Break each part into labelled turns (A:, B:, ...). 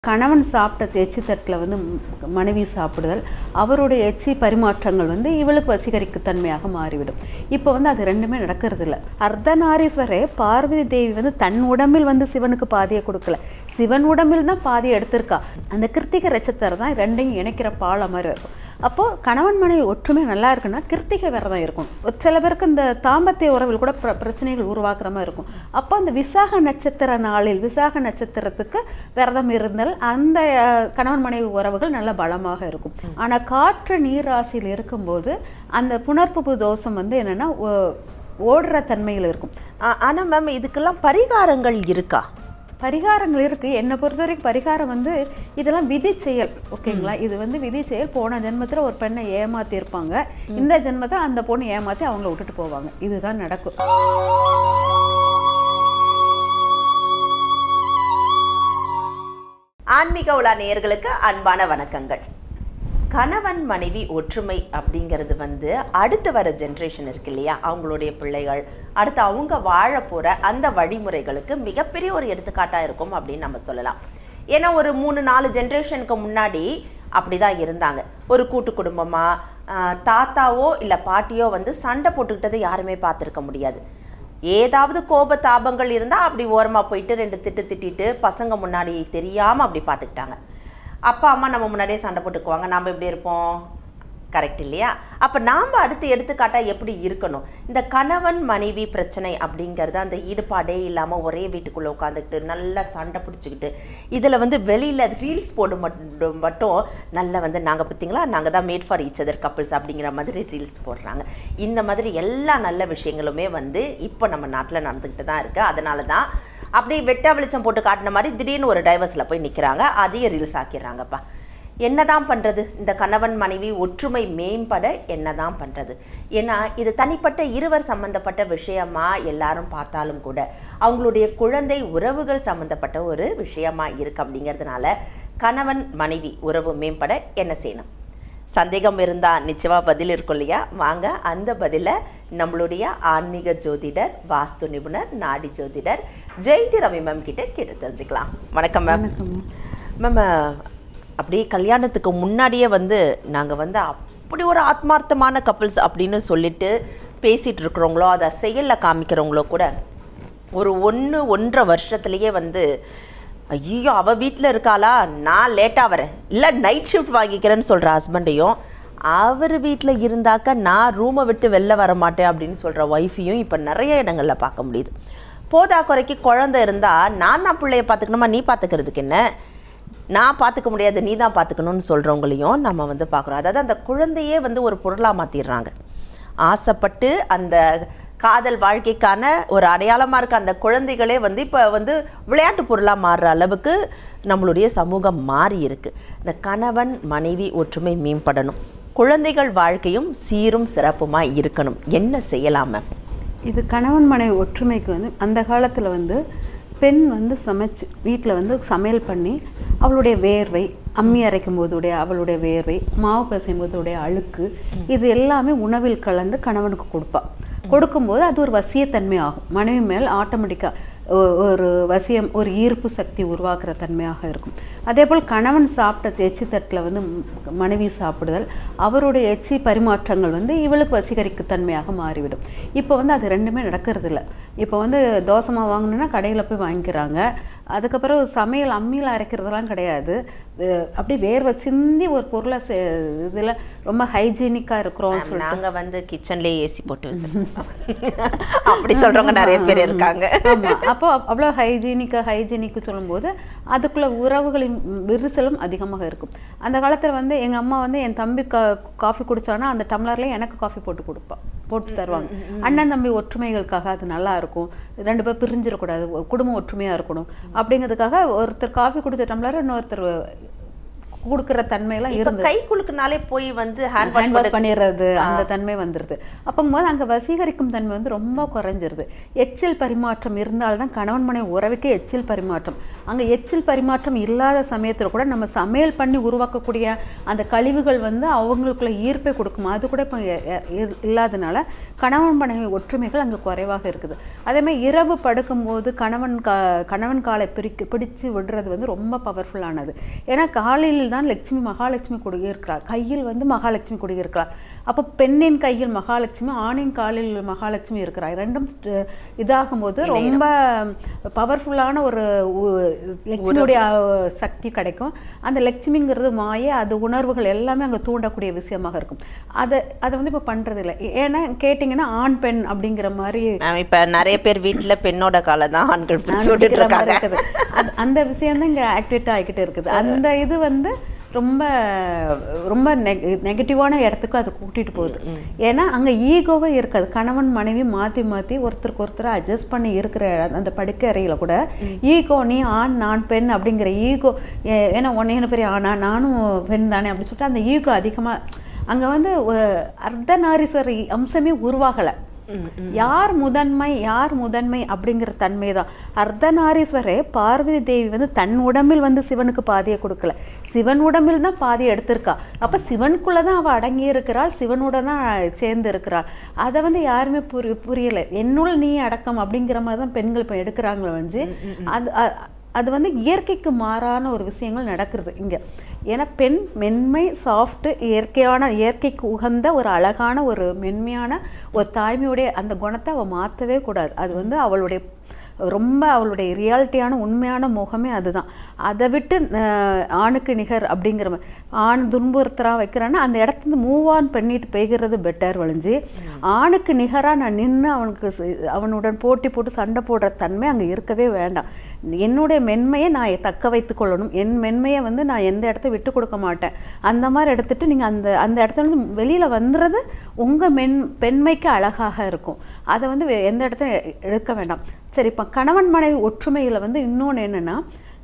A: கணவன் சாப்பிட்ட எச்சி தட்டில் வந்து ம்- மனைவி சாப்பிடுதல் அவருடைய எச்சி பரிமாற்றங்கள் வந்து இவளுக்கு வசீகரிக்குத்தன்மையாக மாறிவிடும் இப்போ வந்து அது ரெண்டுமே நடக்கிறது இல்லை அர்த்தநாரீஸ்வரே பார்வதி தேவி வந்து தன் உடம்பில் வந்து சிவனுக்கு பாதியை கொடுக்கல சிவன் உடம்பில் தான் பாதியை எடுத்திருக்கா அந்த கிருத்திகை ரச்சத்தர் தான் ரெண்டையும் இணைக்கிற பாலம் மாதிரி இருக்கும் அப்போது கணவன் மனைவி ஒற்றுமை நல்லா இருக்குன்னா கிருத்திகை விரதம் இருக்கும் ஒரு சில பேருக்கு இந்த தாம்பத்திய உறவில் கூட பிர பிரச்சனைகள் உருவாக்குற மாதிரி இருக்கும் அப்போ அந்த விசாக நட்சத்திர நாளில் விசாக நட்சத்திரத்துக்கு விரதம் இருந்தால் அந்த அஹ், கணவன் மனைவி உறவுகள் நல்ல பலமாக இருக்கும் ஆனால் காற்று நீராசியில் இருக்கும்போது அந்த புனர்ப்புப்பு தோஷம் வந்து என்னென்னா ஓடுற தன்மையில் இருக்கும்
B: ஆ- ஆனா மேம் இதுக்கெல்லாம் பரிகாரங்கள் இருக்கா
A: பரிகாரங்கள் இருக்குது என்னை பொறுத்த வரைக்கும் பரிகாரம் வந்து இதெல்லாம் விதி செயல் ஓகேங்களா இது வந்து விதி செயல் போன ஜென்மத்தில் ஒரு பெண்ணை ஏமாத்தியிருப்பாங்க இந்த ஜென்மத்தில் அந்த பொண்ணு ஏமாற்றி அவங்கள விட்டுட்டு போவாங்க இதுதான் நடக்கும்
B: ஆன்மீக உலா நேயர்களுக்கு அன்பான வணக்கங்கள் கணவன் மனைவி ஒற்றுமை அப்படிங்கிறது வந்து அடுத்து வர ஜென்ரேஷன் இருக்கு இல்லையா அவங்களுடைய பிள்ளைகள் அடுத்து அவங்க வாழ போற அந்த வழிமுறைகளுக்கு மிகப்பெரிய ஒரு எடுத்துக்காட்டா இருக்கும் அப்படின்னு நம்ம சொல்லலாம் ஏன்னா ஒரு மூணு நாலு ஜென்ரேஷனுக்கு முன்னாடி அப்படிதான் இருந்தாங்க ஒரு கூட்டு குடும்பமா ஆஹ், தாத்தாவோ இல்லை பாட்டியோ வந்து சண்டை போட்டுக்கிட்டதை யாருமே பார்த்துருக்க முடியாது ஏதாவது கோப தாபங்கள் இருந்தால் அப்படி ஓரமாக போயிட்டு ரெண்டு திட்டு திட்டிட்டு பசங்க முன்னாடி தெரியாமல் அப்படி பார்த்துக்கிட்டாங்க அப்பா அம்மா நம்ம முன்னாடியே சண்டை போட்டுக்குவாங்க நாம் எப்படி இருப்போம் கரெக்ட் இல்லையா அப்போ நாம் அடுத்து எடுத்துக்காட்டா எப்படி இருக்கணும் இந்த கணவன் மனைவி பிரச்சனை அப்படிங்கிறது அந்த ஈடுபாடே இல்லாமல் ஒரே வீட்டுக்குள்ளே உட்காந்துக்கிட்டு நல்லா சண்டை பிடிச்சிக்கிட்டு இதில் வந்து வெளியில் ரீல்ஸ் போட மட்டும் மட்டும் நல்லா வந்து நாங்கள் பார்த்தீங்களா நாங்கள் தான் made for each other couples அப்படிங்கிற மாதிரி ரீல்ஸ் போடுறாங்க இந்த மாதிரி எல்லா நல்ல விஷயங்களுமே வந்து இப்போ நம்ம நாட்டில் நடந்துக்கிட்டு தான் இருக்குது அதனால தான் அப்படியே வெட்ட வெளிச்சம் போட்டு காட்டின மாதிரி திடீர்னு ஒரு டைவர்ஸில் போய் நிற்கிறாங்க அதையும் ரீல்ஸ் ஆக்கிடுறாங்கப்பா என்னதான் பண்றது இந்த கணவன் மனைவி ஒற்றுமை மேம்பட என்னதான் பண்றது ஏன்னா இது தனிப்பட்ட இருவர் சம்பந்தப்பட்ட விஷயமா எல்லாரும் பார்த்தாலும் கூட அவங்களுடைய குழந்தை உறவுகள் சம்பந்தப்பட்ட ஒரு விஷயமா இருக்கு அப்படிங்கிறதுனால கணவன் மனைவி உறவு மேம்பட என்ன செய்யணும் சந்தேகம் இருந்தா நிச்சயமா பதில் இருக்கும் இல்லையா வாங்க அந்த பதிலை நம்மளுடைய ஆன்மீக ஜோதிடர் வாஸ்து நிபுணர் நாடி ஜோதிடர் ஜெயந்தி ரவி மேம் கிட்ட கேட்டு தெரிஞ்சுக்கலாம் வணக்கம் மேம் மேம் அப்படியே கல்யாணத்துக்கு முன்னாடியே வந்து நாங்கள் வந்து அப்படி ஒரு ஆத்மார்த்தமான கப்பிள்ஸ் அப்படின்னு சொல்லிட்டு பேசிட்டு இருக்கிறவங்களோ அதை செயலில் காமிக்கிறவங்களோ கூட ஒரு ஒன்று ஒன்றரை வருஷத்துலேயே வந்து ஐயோ அவள் வீட்டில் இருக்காளா நான் லேட்டாக வரேன் இல்லை நைட் ஷிஃப்ட் வாங்கிக்கிறேன்னு சொல்கிற ஹஸ்பண்டையும் அவர் வீட்டில் இருந்தாக்க நான் ரூமை விட்டு வெளில வர மாட்டேன் அப்படின்னு சொல்கிற ஒய்ஃபையும் இப்போ நிறைய இடங்களில் பார்க்க முடியுது போதா குறைக்கு குழந்தை இருந்தால் நான் நான் பிள்ளைய பார்த்துக்கணுமா நீ பார்த்துக்கிறதுக்கு என்ன நான் பார்த்துக்க முடியாது நீ தான் பார்த்துக்கணும்னு சொல்கிறவங்களையும் நம்ம வந்து பார்க்குறோம் அதாவது அந்த குழந்தையே வந்து ஒரு பொருளாக மாற்றிடுறாங்க ஆசைப்பட்டு அந்த காதல் வாழ்க்கைக்கான ஒரு அடையாளமாக இருக்க அந்த குழந்தைகளே வந்து இப்போ வந்து விளையாட்டு பொருளாக மாறுற அளவுக்கு நம்மளுடைய சமூகம் மாறி இருக்கு இந்த கணவன் மனைவி ஒற்றுமை மேம்படணும் குழந்தைகள் வாழ்க்கையும் சீரும் சிறப்புமாக இருக்கணும் என்ன செய்யலாம் மேம்
A: இது கணவன் மனைவி ஒற்றுமைக்கு வந்து அந்த காலத்தில் வந்து பெண் வந்து சமைச்சு வீட்டில் வந்து சமையல் பண்ணி அவளுடைய வேர்வை அம்மி அரைக்கும் போதுடைய அவளுடைய வேர்வை மாவு பிசையும் போதுடைய அழுக்கு இது எல்லாமே உணவில் கலந்து கணவனுக்கு கொடுப்பா கொடுக்கும்போது அது ஒரு வசியத்தன்மை ஆகும் மனைவி மேல் ஆட்டோமேட்டிக்காக ஒரு வசியம் ஒரு ஈர்ப்பு சக்தி உருவாக்குற தன்மையாக இருக்கும் அதே போல் கணவன் சாப்பிட்ட எச்சி தட்டில் வந்து ம்- மனைவி சாப்பிடுதல் அவருடைய எச்சி பரிமாற்றங்கள் வந்து இவளுக்கு வசீகரிக்கு தன்மையாக மாறிவிடும் இப்போ வந்து அது ரெண்டுமே நடக்கிறது இல்லை இப்போ வந்து தோசை வாங்கணுன்னா கடையில் போய் வாங்கிக்கிறாங்க அதுக்கப்புறம் சமையல் அம்மியில் அரைக்கிறதெல்லாம் கிடையாது அஹ் அப்படியே வேர்வை சிந்தி ஒரு பொருளை இதில் ரொம்ப ஹைஜீனிக்காக இருக்கிறோம்னு சொல்லி
B: நாங்கள் வந்து கிச்சன்லேயே ஏசி போட்டு வச்சிருக்கோம் அப்படி சொல்கிறவங்க நிறைய பேர் இருக்காங்க
A: ஆமா அப்போ அவ்வளோ ஹைஜீனிக்காக ஹைஜீனிக்கு சொல்லும்போது அதுக்குள்ள உறவுகளின் விரிசலும் அதிகமாக இருக்கும் அந்த காலத்தில் வந்து எங்க அம்மா வந்து என் தம்பி கா காஃபி குடிச்சானா அந்த டம்ளர்ல எனக்கு காஃபி போட்டு கொடுப்பா போட்டு தருவாங்க அண்ணன் தம்பி ஒற்றுமைகளுக்காக அது நல்லா இருக்கும் ரெண்டு பேர் பிரிஞ்சிடக்கூடாது ஒ- குடும்பம் ஒற்றுமையா இருக்கணும் அப்படிங்கிறதுக்காக ஒருத்தர் காஃபி குடிச்ச டம்ளர் இன்னொருத்தர் கொடுக்குற தன்மையெல்லாம்
B: இப்ப
A: இருந்தது
B: கை குலுக்குனாலே போய் வந்து ஹேண்ட்
A: ஹேண்ட்
B: வாஷ்
A: வாஷ் பண்ணிடுறது அந்த தன்மை வந்துடுது அப்போங்கும்போது அங்கே வசீகரிக்கும் தன்மை வந்து ரொம்ப குறைஞ்சிருது எச்சில் பரிமாற்றம் இருந்தால்தான் கணவன் மனைவி உறவுக்கே எச்சில் பரிமாற்றம் அங்கே எச்சில் பரிமாற்றம் இல்லாத சமயத்தில் கூட நம்ம சமையல் பண்ணி உருவாக்கக்கூடிய அந்த கழிவுகள் வந்து அவங்களுக்குள்ள ஈர்ப்பை கொடுக்கும் அது கூட இப்போ இல்லாதனால கணவன் மனைவி ஒற்றுமைகள் அங்கே குறைவாக இருக்குது அதேமாதிரி இரவு படுக்கும்போது கணவன் கா கணவன் காலை பிரிக்க பிடிச்சு விடுறது வந்து ரொம்ப பவர்ஃபுல்லானது ஏன்னா காலையில் தான் லட்சுமி மகாலட்சுமி குடியிருக்கிறார் கையில் வந்து மகாலட்சுமி குடியிருக்கிறார் அப்போ பெண்ணின் கையில் மகாலட்சுமி ஆணின் காலில் மகாலட்சுமி இருக்கிறார் ரெண்டும் st- இதாகும்போது ரொம்ப பவர்ஃபுல்லான ஒரு உ- லட்சுமியுடைய அஹ், சக்தி கிடைக்கும் அந்த லட்சுமிங்கிறது மாய அது உணர்வுகள் எல்லாமே அங்கே தூண்டக்கூடிய விஷயமாக இருக்கும் அதை அதை வந்து இப்போ பண்ணுறது இல்லை ஏன்னா கேட்டிங்கன்னா ஆண் பெண் அப்படிங்கிற மாதிரி
B: மேம் இப்ப நிறைய பேர் வீட்டுல பெண்ணோட காலை தான் ஆண்கள் பிடிச்சு
A: நான்
B: விட்டுட்டு
A: நினைக்கிற மாதிரி
B: இருக்காங்க
A: இருக்குது அது- அந்த விஷயம் தான் இங்கே ஆக்டிவேட் ஆகிக்கிட்டு இருக்குது அந்த இது வந்து ரொம்ப ரொம்ப நெகட்டிவான இடத்துக்கு அது கூட்டிட்டு போகுது ஏன்னா அங்கே ஈகோவே இருக்காது கணவன் மனைவி மாற்றி மாற்றி ஒருத்தருக்கு ஒருத்தர் அட்ஜஸ்ட் பண்ணி இருக்கிற அந்த படுக்கை அறையில் கூட ஈகோ நீ ஆண் நான் பெண் அப்படிங்கிற ஈகோ ஏன்னா உன்னை என்ன பெரிய ஆணா நானும் பெண் தானே அப்படி சொல்லிட்டு அந்த ஈகோ அதிகமாக அங்கே வந்து ஒ- அர்த்தநாரீஸ்வரி அம்சமே உருவாகலை யார் முதன்மை யார் முதன்மை அப்படிங்கிற தன்மை தான் அர்த்தநாரீஸ்வரே பார்வதி தேவி வந்து தன் உடம்பில் வந்து சிவனுக்கு பாதியை கொடுக்கல சிவன் உடம்பில் தான் பாதியை எடுத்திருக்கா அப்போ சிவனுக்குள்ளே தான் அவள் அடங்கி இருக்கிறாள் சிவனோட தான் சேர்ந்து இருக்கிறாள் அதை வந்து யாருமே புரி புரியலை என்னுள் நீ அடக்கம் அப்படிங்கிற மாதிரி தான் பெண்கள் இப்போ எடுக்கிறாங்களே வந்து அது அ- அது வந்து இயற்கைக்கு மாறான ஒரு விஷயங்கள் நடக்கிறது இங்கே ஏன்னா பெண் மென்மை சாஃப்ட் இயற்கையான இயற்கைக்கு உகந்த ஒரு அழகான ஒரு மென்மையான ஒரு தாய்மையுடைய அந்த குணத்தை அவள் மாற்றவே கூடாது அது வந்து அவளுடைய ரொம்ப அவளுடைய ரியாலிட்டியான உண்மையான முகமே அதுதான் அதை விட்டு அஹ், ஆணுக்கு நிகர் அப்படிங்கிற மாதிரி ஆண் துன்புறுத்துறான் வைக்கிறான்னா அந்த இடத்துல மூவ் ஆன் பண்ணிட்டு போய்கிறது பெட்டர் வழிஞ்சு ஆணுக்கு நிகராக நான் நின்று அவனுக்கு சி- அவனுடன் போட்டி போட்டு சண்டை போடுற தன்மை அங்கே இருக்கவே வேண்டாம் என்னுடைய மென்மையை நான் தக்க வைத்து கொள்ளணும் என் மென்மையை வந்து நான் எந்த இடத்த விட்டு கொடுக்க மாட்டேன் அந்த மாதிரி எடுத்துட்டு நீங்கள் அந்த அந்த இடத்துல இருந்து வெளியில் வந்துறது உங்கள் மென் பெண்மைக்கு அழகாக இருக்கும் அதை வந்து வே- எந்த இடத்துல எ- எடுக்க வேண்டாம் சரி இப்போ கணவன் மனைவி ஒற்றுமையில் வந்து இன்னொன்று என்னென்னா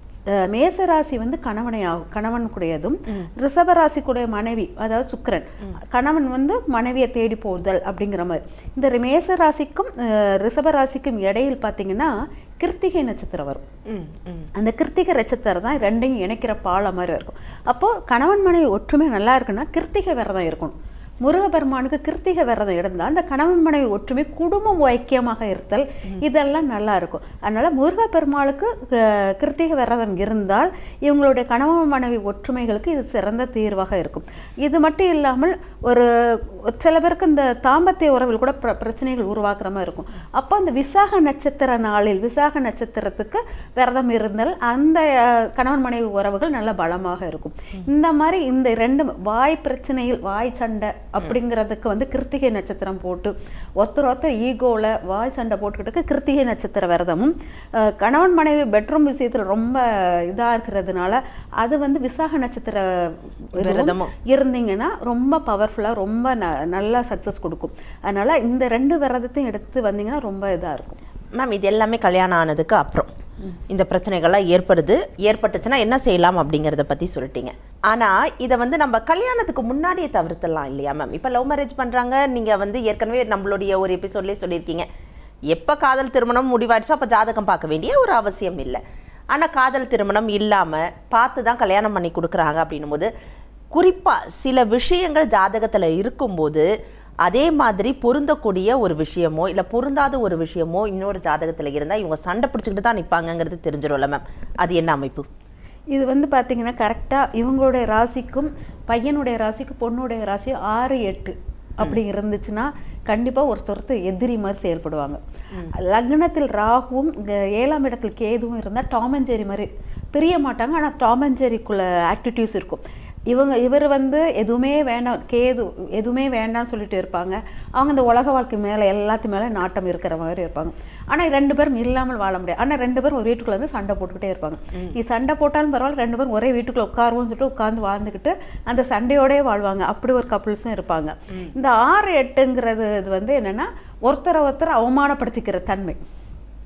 A: மேசராசி வந்து கணவனை ஆகும் கணவனுக்குடையதும் ரிஷபராசிக்குடைய மனைவி அதாவது சுக்கிரன் கணவன் வந்து மனைவியை தேடி போதல் அப்படிங்கிற மாதிரி இந்த மேசராசிக்கும் அஹ், ரிஷபராசிக்கும் இடையில் பார்த்தீங்கன்னா கிருத்திகை நட்சத்திரம் வரும்
B: ம், ம்.
A: அந்த கிருத்திகை நட்சத்திரம் தான் ரெண்டையும் இணைக்கிற பாலம் மாதிரி இருக்கும் அப்போது கணவன் மனைவி ஒற்றுமை நல்லா இருக்குன்னா கிருத்திகை விரதம் இருக்கணும் முருகபெருமானுக்கு கிருத்திகை விரதம் இருந்தால் அந்த கணவன் மனைவி ஒற்றுமை குடும்பம் ஐக்கியமாக இருத்தல் இதெல்லாம் நல்லா இருக்கும் அதனால் முருகப்பெருமாளுக்கு அஹ், கிருத்திகை விரதம் இருந்தால் இவங்களுடைய கணவன் மனைவி ஒற்றுமைகளுக்கு இது சிறந்த தீர்வாக இருக்கும் இது மட்டும் இல்லாமல் ஒரு சில பேருக்கு இந்த தாம்பத்திய உறவில் கூட பிர- பிரச்சனைகள் உருவாக்குற மாதிரி இருக்கும் அப்போ அந்த விசாக நட்சத்திர நாளில் விசாக நட்சத்திரத்துக்கு விரதம் இருந்தால் அந்த அஹ், கணவன் மனைவி உறவுகள் நல்ல பலமாக இருக்கும் இந்த மாதிரி இந்த ரெண்டு வாய் பிரச்சனையில் வாய் சண்டை அப்படிங்கிறதுக்கு வந்து கிருத்திகை நட்சத்திரம் போட்டு ஒருத்தர் ஒருத்தர் ஈகோவில் வாய் சண்டை போட்டுக்கிட்டு கிருத்திகை நட்சத்திர விரதமும் அஹ், கணவன் மனைவி பெட்ரூம் விஷயத்தில் ரொம்ப இதாக இருக்கிறதுனால அது வந்து விசாக நட்சத்திர இதுவும்
B: விரதமும்.
A: இருந்தீங்கன்னா ரொம்ப பவர்ஃபுல்லாக ரொம்ப ந நல்லா சக்ஸஸ் கொடுக்கும் அதனால் இந்த ரெண்டு விரதத்தையும் எடுத்து வந்தீங்கன்னா ரொம்ப இதாக இருக்கும்
B: மேம் இது எல்லாமே கல்யாணம் ஆனதுக்கு அப்புறம் இந்த பிரச்சனைகள்லாம் ஏற்படுது ஏற்பட்டுச்சுன்னா என்ன செய்யலாம் அப்படிங்கிறத பற்றி சொல்லிட்டீங்க ஆனால் இதை வந்து நம்ம கல்யாணத்துக்கு முன்னாடியே தவிர்த்துடலாம் இல்லையா மேம் இப்போ லவ் மேரேஜ் பண்ணுறாங்க நீங்கள் வந்து ஏற்கனவே நம்மளுடைய ஒரு எபிசோட்லேயே சொல்லியிருக்கீங்க எப்போ காதல் திருமணம் முடிவாயிடுச்சோ அப்போ ஜாதகம் பார்க்க வேண்டிய ஒரு அவசியம் இல்லை ஆனால் காதல் திருமணம் இல்லாமல் பார்த்து தான் கல்யாணம் பண்ணி கொடுக்குறாங்க அப்படின்னும் போது குறிப்பாக சில விஷயங்கள் ஜாதகத்தில் இருக்கும்போது அதே மாதிரி பொருந்தக்கூடிய ஒரு விஷயமோ இல்லை பொருந்தாத ஒரு விஷயமோ இன்னொரு ஜாதகத்தில் இருந்தால் இவங்க சண்டை பிடிச்சிக்கிட்டு தான் நிற்பாங்கங்கிறது தெரிஞ்சிடும்ல மேம் அது என்ன அமைப்பு
A: இது வந்து பார்த்தீங்கன்னா கரெக்டாக இவங்களுடைய ராசிக்கும் பையனுடைய ராசிக்கு பொண்ணுடைய ராசி ஆறு எட்டு அப்படி இருந்துச்சுன்னா கண்டிப்பாக ஒருத்தொருத்தர் எதிரி மாதிரி செயல்படுவாங்க லக்னத்தில் ராகுவும் இங்க ஏழாம் இடத்தில் கேதுவும் இருந்தால் டாம் அண்ட் ஜெரி மாதிரி பிரிய மாட்டாங்க ஆனால் டாம் அண்ட் ஜெரிக்குள்ள ஆக்டிவிட்டீஸ் இருக்கும் இவங்க இவர் வந்து எதுவுமே வேண்டாம் கேது எதுவுமே வேண்டாம்னு சொல்லிட்டு இருப்பாங்க அவங்க இந்த உலக வாழ்க்கை மேலே எல்லாத்து மேலே நாட்டம் இருக்கிற மாதிரி இருப்பாங்க ஆனால் ரெண்டு பேரும் இல்லாமல் வாழ முடியாது ஆனால் ரெண்டு பேரும் ஒரு வீட்டுக்குள்ள வந்து சண்டை போட்டுக்கிட்டே இருப்பாங்க நீ சண்டை போட்டாலும் பரவாயில்ல ரெண்டு பேரும் ஒரே வீட்டுக்குள்ள உட்காருவோம்னு சொல்லிட்டு உட்காந்து வாழ்ந்துக்கிட்டு அந்த சண்டையோடயே வாழ்வாங்க அப்படி ஒரு கப்புள்ஸும் இருப்பாங்க இந்த ஆறு எட்டுங்கிறது இது வந்து என்னன்னா ஒருத்தரை ஒருத்தர் அவமானப்படுத்திக்கிற தன்மை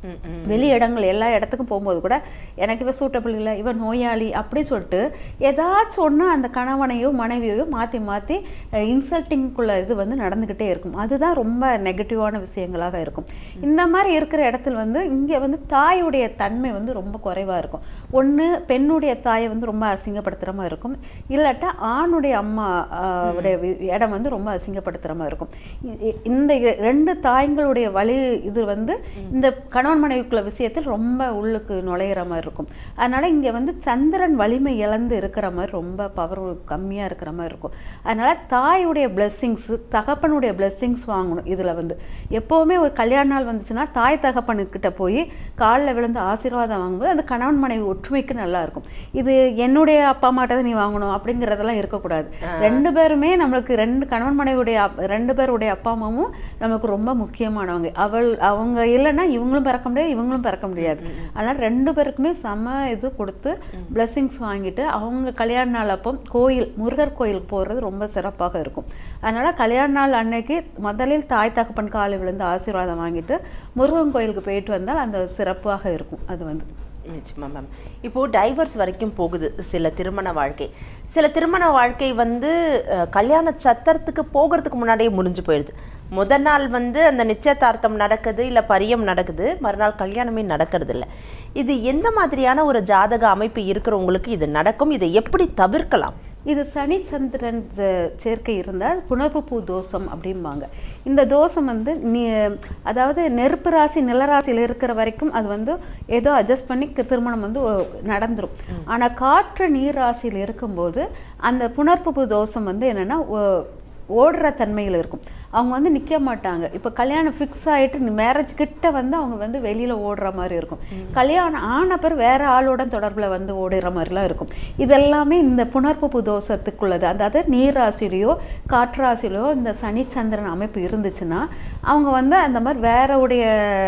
A: வெளி இடங்கள் எல்லா இடத்துக்கும் போகும்போது கூட எனக்கு இவ சூட்டபிள் இல்லை இவன் நோயாளி அப்படி சொல்லிட்டு ஏதாச்சும் ஒன்று அந்த கணவனையோ மனைவியோ மாற்றி மாற்றி இன்சல்ட்டிங்குள்ள இது வந்து நடந்துக்கிட்டே இருக்கும் அதுதான் ரொம்ப நெகட்டிவான விஷயங்களாக இருக்கும் இந்த மாதிரி இருக்கிற இடத்துல வந்து இங்கே வந்து தாயுடைய தன்மை வந்து ரொம்ப குறைவாக இருக்கும் ஒன்று பெண்ணுடைய தாயை வந்து ரொம்ப அசிங்கப்படுத்துகிற மாதிரி இருக்கும் இல்லாட்டா ஆணுடைய அம்மா ஆஹ், உடைய வி- இடம் வந்து ரொம்ப அசிங்கப்படுத்துகிற மாதிரி இருக்கும் இ- இ- இந்த இ- ரெண்டு தாய்ங்களுடைய வழி இது வந்து இந்த கணவன் மனைவிக்குள்ள விஷயத்தில் ரொம்ப உள்ளுக்கு நுழையிற மாதிரி இருக்கும் அதனால இங்கே வந்து சந்திரன் வலிமை இழந்து இருக்கிற மாதிரி ரொம்ப பவர் கம்மியாக இருக்கிற மாதிரி இருக்கும் அதனால தாயுடைய பிளெஸ்ஸிங்ஸ் தகப்பனுடைய பிளெஸ்ஸிங்ஸ் வாங்கணும் இதில் வந்து எப்போவுமே ஒரு கல்யாண நாள் வந்துச்சுன்னா தாய் தகப்பனுக்கிட்ட போய் காலில் விழுந்து ஆசீர்வாதம் வாங்கும்போது அந்த கணவன் மனைவி ஒற்றுமைக்கு நல்லா இருக்கும் இது என்னுடைய அப்பா அம்மாட்ட தான் நீ வாங்கணும் அப்படிங்கிறதெல்லாம் இருக்கக்கூடாது ரெண்டு பேருமே நம்மளுக்கு ரெண்டு கணவன் மனைவியுடைய அப்- ரெண்டு பேருடைய அப்பா அம்மாவும் நமக்கு ரொம்ப முக்கியமானவங்க அவள் அவங்க இல்லைன்னா இவங்களும் பிறக்க முடியாது இவங்களும் பிறக்க முடியாது அதனால ரெண்டு பேருக்குமே சம இது கொடுத்து பிளெஸ்ஸிங்ஸ் வாங்கிட்டு அவங்க கல்யாண நாள் அப்போ கோயில் முருகர் கோயிலுக்கு போகிறது ரொம்ப சிறப்பாக இருக்கும் அதனால கல்யாண நாள் அன்னைக்கு முதலில் தாய் தகப்பன் காலில் விழுந்து ஆசீர்வாதம் வாங்கிட்டு முருகன் கோயிலுக்கு போயிட்டு வந்தால் அந்த சிறப்பாக இருக்கும் அது வந்து
B: நிச்சயமா மேம் இப்போ டைவர்ஸ் வரைக்கும் போகுது சில திருமண வாழ்க்கை சில திருமண வாழ்க்கை வந்து அஹ், கல்யாண சத்திரத்துக்கு போகிறதுக்கு முன்னாடியே முடிஞ்சு போயிடுது முதல் நாள் வந்து அந்த நிச்சயதார்த்தம் நடக்குது இல்லை பரியம் நடக்குது மறுநாள் கல்யாணமே நடக்கிறது இல்ல இது எந்த மாதிரியான ஒரு ஜாதக அமைப்பு இருக்கிறவங்களுக்கு இது நடக்கும் இதை எப்படி தவிர்க்கலாம்
A: இது சனி சந்திரன் சே- சேர்க்கை இருந்தால் புனர்ப்பு பூ தோஷம் அப்படிம்பாங்க இந்த தோஷம் வந்து நீ அதாவது நெருப்பு ராசி நிலராசியில் இருக்கிற வரைக்கும் அது வந்து ஏதோ அட்ஜஸ்ட் பண்ணி தி- திருமணம் வந்து ஒ- நடந்துரும் ஆனால் காற்று நீர் ராசியில் இருக்கும்போது அந்த புனர்ப்பு பூ தோஷம் வந்து என்னென்னா ஓடுற தன்மையில் இருக்கும் அவங்க வந்து நிற்க மாட்டாங்க இப்போ கல்யாணம் ஃபிக்ஸ் ஆகிட்டு மேரேஜ் கிட்ட வந்து அவங்க வந்து வெளியில் ஓடுற மாதிரி இருக்கும் கல்யாணம் ஆன பிறகு வேற ஆளோட தொடர்பில் வந்து ஓடுற மாதிரிலாம் இருக்கும் இதெல்லாமே இந்த புனர்ப்பு தோஷத்துக்குள்ளது அதாவது நீர் ராசிலையோ காற்று ராசிலையோ இந்த சனி சந்திரன் அமைப்பு இருந்துச்சுன்னா அவங்க வந்து அந்த மாதிரி வேற உடைய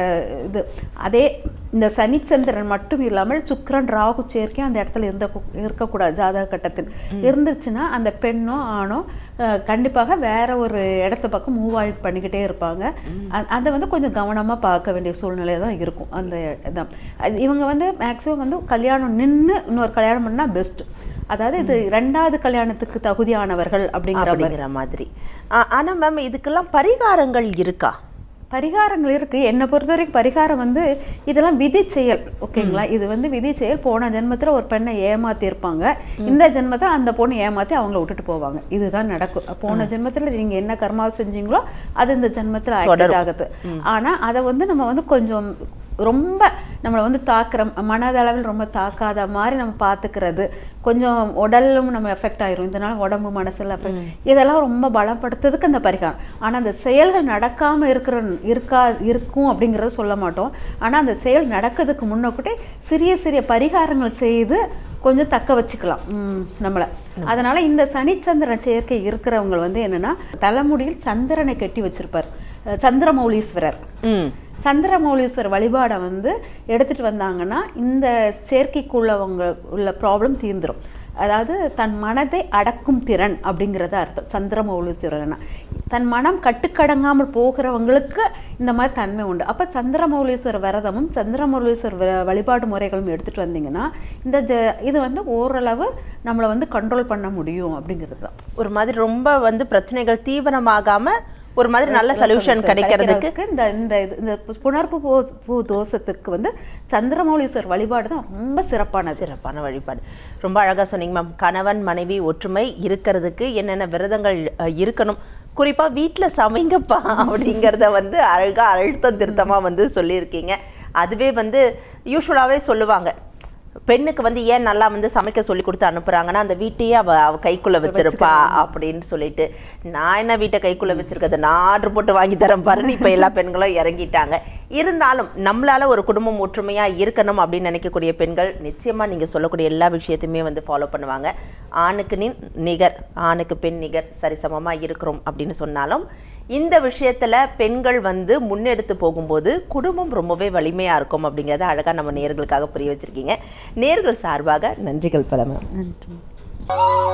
A: இது அதே இந்த சனிச்சந்திரன் மட்டும் இல்லாமல் சுக்கிரன் ராகு சேர்க்கை அந்த இடத்துல இருந்த இருக்கக்கூடாது ஜாதக கட்டத்தில் இருந்துச்சுன்னா அந்த பெண்ணோ ஆணோ அஹ், கண்டிப்பாக வேற ஒரு இடத்த பக்கம் மூவ் ஆகி பண்ணிக்கிட்டே இருப்பாங்க அ- அதை வந்து கொஞ்சம் கவனமாக பார்க்க வேண்டிய சூழ்நிலை தான் இருக்கும் அந்த இதான் அது இவங்க வந்து மேக்ஸிமம் வந்து கல்யாணம் நின்று இன்னொரு கல்யாணம் பண்ணால் பெஸ்ட் அதாவது இது ரெண்டாவது கல்யாணத்துக்கு தகுதியானவர்கள் அப்படிங்கிற மாதிரி
B: அப்படிங்கிற மாதிரி ஆ- ஆனா மேம் இதுக்கெல்லாம் பரிகாரங்கள் இருக்கா
A: பரிகாரங்கள் இருக்கு என்னை பொறுத்த வரைக்கும் பரிகாரம் வந்து இதெல்லாம் விதி செயல் ஓகேங்களா இது வந்து விதி செயல் போன ஜென்மத்துல ஒரு பெண்ணை ஏமாத்தி இருப்பாங்க இந்த ஜென்மத்துல அந்த பொண்ணு ஏமாத்தி அவங்கள விட்டுட்டு போவாங்க இதுதான் நடக்கும் போன ஜென்மத்துல நீங்க என்ன கர்மா செஞ்சீங்களோ அது இந்த ஜென்மத்துல ஆக்டிவேட் ஆகுது ஆனா அதை வந்து நம்ம வந்து கொஞ்சம் ரொம்ப நம்மளை வந்து தாக்குற மனதளவில் ரொம்ப தாக்காத மாதிரி நம்ம பார்த்துக்கிறது கொஞ்சம் உடலும் நம்ம எஃபெக்ட் ஆயிரும் இதனால உடம்பு மனசுல affect- இதெல்லாம் ரொம்ப பலப்படுத்துறதுக்கு அந்த பரிகாரம் ஆனா அந்த செயல்கள் நடக்காம இருக்கிற இருக்கா இருக்கும் அப்படிங்கறத சொல்ல மாட்டோம் ஆனா அந்த செயல் நடக்கிறதுக்கு முன்னக்கூட்டே சிறிய சிறிய பரிகாரங்கள் செய்து கொஞ்சம் தக்க வச்சுக்கலாம் ம், நம்மள அதனால இந்த சனிச்சந்திரன் சேர்க்கை இருக்கிறவங்க வந்து என்னன்னா தலைமுடியில் சந்திரனை கட்டி வச்சிருப்பார் அஹ் சந்திரமௌலீஸ்வரர்
B: ம்
A: சந்திரமௌலீஸ்வரர் வழிபாடை வந்து எடுத்துட்டு வந்தாங்கன்னா இந்த சேர்க்கைக்குள்ளவங்க உள்ள ப்ராப்ளம் தீர்ந்துரும் அதாவது தன் மனதை அடக்கும் திறன் அப்படிங்கிறத அர்த்தம் சந்திரமௌலீஸ்வரர்னா தன் மனம் கட்டுக்கடங்காமல் போகிறவங்களுக்கு இந்த மாதிரி தன்மை உண்டு அப்போ சந்திரமௌலீஸ்வரர் விரதமும் சந்திரமௌலீஸ்வரர் வ- வழிபாடு முறைகளும் எடுத்துட்டு வந்தீங்கன்னா இந்த ஜ- இது வந்து ஓரளவு நம்மளை வந்து கண்ட்ரோல் பண்ண முடியும் அப்படிங்கிறது தான்
B: ஒரு மாதிரி ரொம்ப வந்து பிரச்சனைகள் தீவிரமாகாம ஒரு மாதிரி நல்ல சொல்யூஷன் கிடைக்கிறதுக்கு
A: கிடைக்கிறதுக்கு இந்த இந்த இது- இந்த புனர்ப்பு பூ- பூ தோஷத்துக்கு வந்து சந்திரமௌலீஸ்வரர் வழிபாடு தான் ரொம்ப சிறப்பானது
B: சிறப்பான வழிபாடு ரொம்ப அழகா சொன்னீங்க மேம் கணவன் மனைவி ஒற்றுமை இருக்கிறதுக்கு என்னென்ன விரதங்கள் அஹ், இருக்கணும் குறிப்பா வீட்ல சமைங்கப்பா அப்படிங்கிறத வந்து அழகா அழுத்தம் திருத்தமா வந்து சொல்லியிருக்கீங்க அதுவே வந்து யூஸ்வலாவே சொல்லுவாங்க பெண்ணுக்கு வந்து ஏன் நல்லா வந்து சமைக்க சொல்லி கொடுத்து அனுப்புறாங்கன்னா அந்த வீட்டையே அவ அவ கைக்குள்ள வச்சிருப்பா அப்படின்னு சொல்லிட்டு நான் என்ன வீட்டை கைக்குள்ள வச்சிருக்கிறது நான் ஆர்டர் போட்டு வாங்கி தரேன் பாருன்னு இப்ப எல்லா பெண்களும் இறங்கிட்டாங்க இருந்தாலும் நம்மளால ஒரு குடும்பம் ஒற்றுமையா இருக்கணும் அப்படின்னு நினைக்கக்கூடிய பெண்கள் நிச்சயமா நீங்க சொல்லக்கூடிய எல்லா விஷயத்தையுமே வந்து ஃபாலோ பண்ணுவாங்க ஆணுக்கு நின் நிகர் ஆணுக்கு பெண் நிகர் சரிசமமா இருக்கிறோம் அப்படின்னு சொன்னாலும் இந்த விஷயத்துல பெண்கள் வந்து முன்னெடுத்து போகும்போது குடும்பம் ரொம்பவே வலிமையா இருக்கும் அப்படிங்கறத அழகா நம்ம நேர்களுக்காக புரிய வச்சிருக்கீங்க நேர்கள் சார்பாக நன்றிகள் பல மேம்
A: நன்றி